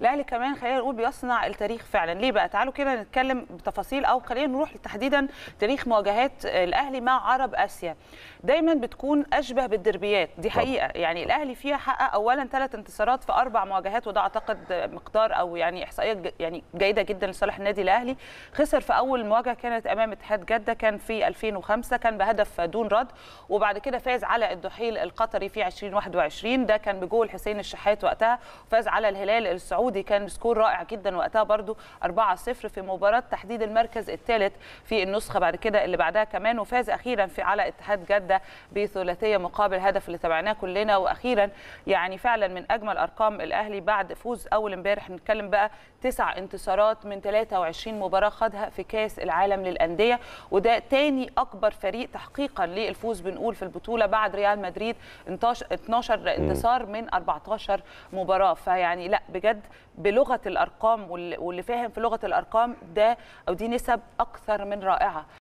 الاهلي كمان خلينا نقول بيصنع التاريخ فعلا ليه بقى تعالوا كده نتكلم بتفاصيل او خلينا نروح تحديدا تاريخ مواجهات الاهلي مع عرب اسيا دايما بتكون اشبه بالدربيات دي حقيقه يعني الاهلي فيها حقق اولا ثلاث انتصارات في اربع مواجهات وده اعتقد مقدار او يعني احصائيه ج- يعني جيده جدا لصالح النادي الاهلي خسر في اول مواجهه كانت امام اتحاد جده كان في 2005 كان بهدف دون رد وبعد كده فاز على الدحيل القطري في 2021 ده كان بجول حسين الشحات وقتها وفاز على الهلال السعودي كان سكور رائع جدا وقتها برضو 4-0 في مباراه تحديد المركز الثالث في النسخه بعد كده اللي بعدها كمان وفاز اخيرا في على اتحاد جده بثلاثيه مقابل هدف اللي تابعناه كلنا واخيرا يعني فعلا من اجمل ارقام الاهلي بعد فوز اول امبارح نتكلم بقى تسع انتصارات من 23 مباراه خدها في كاس العالم للانديه وده تاني اكبر فريق تحقيقا للفوز بنقول في البطوله بعد ريال مدريد 12 انتصار من 14 مباراه فيعني لا بجد بلغه الارقام واللي واللي فاهم في لغه الارقام ده او دي نسب اكثر من رائعه